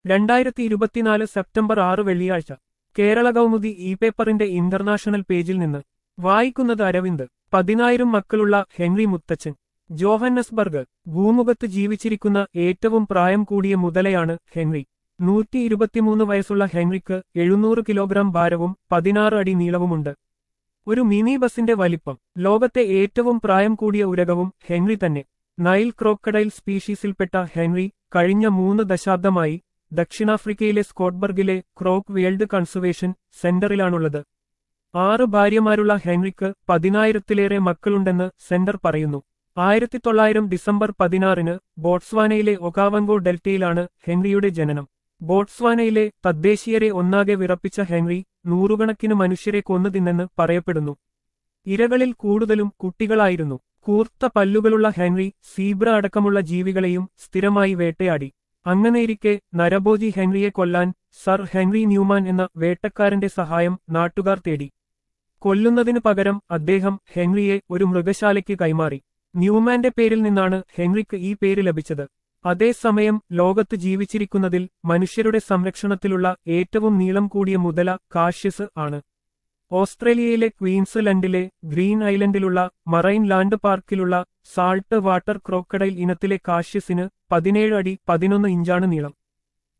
രണ്ടായിരത്തി ഇരുപത്തിനാല് സെപ്റ്റംബർ ആറ് വെള്ളിയാഴ്ച കേരള കൗമുദി ഇ പേപ്പറിന്റെ ഇന്റർനാഷണൽ പേജിൽ നിന്ന് വായിക്കുന്നത് അരവിന്ദ് പതിനായിരം മക്കളുള്ള ഹെൻറി മുത്തച്ഛൻ ജോഹന്നസ്ബർഗ് ഭൂമുഖത്ത് ജീവിച്ചിരിക്കുന്ന ഏറ്റവും പ്രായം കൂടിയ മുതലയാണ് ഹെൻറി നൂറ്റി ഇരുപത്തിമൂന്ന് വയസ്സുള്ള ഹെൻറിക്ക് എഴുന്നൂറ് കിലോഗ്രാം ഭാരവും പതിനാറ് അടി നീളവുമുണ്ട് ഒരു മിനി ബസിന്റെ വലിപ്പം ലോകത്തെ ഏറ്റവും പ്രായം കൂടിയ ഉരകവും ഹെൻറി തന്നെ നൈൽ ക്രോക്കഡൈൽ സ്പീഷീസിൽപ്പെട്ട ഹെൻറി കഴിഞ്ഞ മൂന്ന് ദശാബ്ദമായി ദക്ഷിണാഫ്രിക്കയിലെ സ്കോട്ട്ബർഗിലെ ക്രോക്ക് വേൾഡ് കൺസർവേഷൻ സെന്ററിലാണുള്ളത് ആറ് ഭാര്യമാരുള്ള ഹെൻറിക്ക് പതിനായിരത്തിലേറെ മക്കളുണ്ടെന്ന് സെന്റർ പറയുന്നു ആയിരത്തി തൊള്ളായിരം ഡിസംബർ പതിനാറിന് ബോട്സ്വാനയിലെ ഒകാവങ്കോ ഡെൽറ്റയിലാണ് ഹെൻറിയുടെ ജനനം ബോട്സ്വാനയിലെ തദ്ദേശീയരെ ഒന്നാകെ വിറപ്പിച്ച ഹെൻറി നൂറുകണക്കിന് മനുഷ്യരെ കൊന്നു തിന്നെന്ന് പറയപ്പെടുന്നു ഇരകളിൽ കൂടുതലും കുട്ടികളായിരുന്നു കൂർത്ത പല്ലുകളുള്ള ഹെൻറി സീബ്ര അടക്കമുള്ള ജീവികളെയും സ്ഥിരമായി വേട്ടയാടി അങ്ങനെയിരിക്കെ നരഭോജി ഹെൻറിയെ കൊല്ലാൻ സർ ഹെൻറി ന്യൂമാൻ എന്ന വേട്ടക്കാരന്റെ സഹായം നാട്ടുകാർ തേടി കൊല്ലുന്നതിനു പകരം അദ്ദേഹം ഹെൻറിയെ ഒരു മൃഗശാലയ്ക്ക് കൈമാറി ന്യൂമാന്റെ പേരിൽ നിന്നാണ് ഹെൻറിക്ക് ഈ പേര് ലഭിച്ചത് അതേസമയം ലോകത്ത് ജീവിച്ചിരിക്കുന്നതിൽ മനുഷ്യരുടെ സംരക്ഷണത്തിലുള്ള ഏറ്റവും നീളം കൂടിയ മുതല കാഷ്യസ് ആണ് ഓസ്ട്രേലിയയിലെ ക്വീൻസ്ലൻഡിലെ ഗ്രീൻ ഐലൻഡിലുള്ള മറൈൻ ലാൻഡ് പാർക്കിലുള്ള സാൾട്ട് വാട്ടർ ക്രോക്കഡൈൽ ഇനത്തിലെ കാഷ്യസിന് പതിനേഴ് അടി പതിനൊന്ന് ഇഞ്ചാണ് നീളം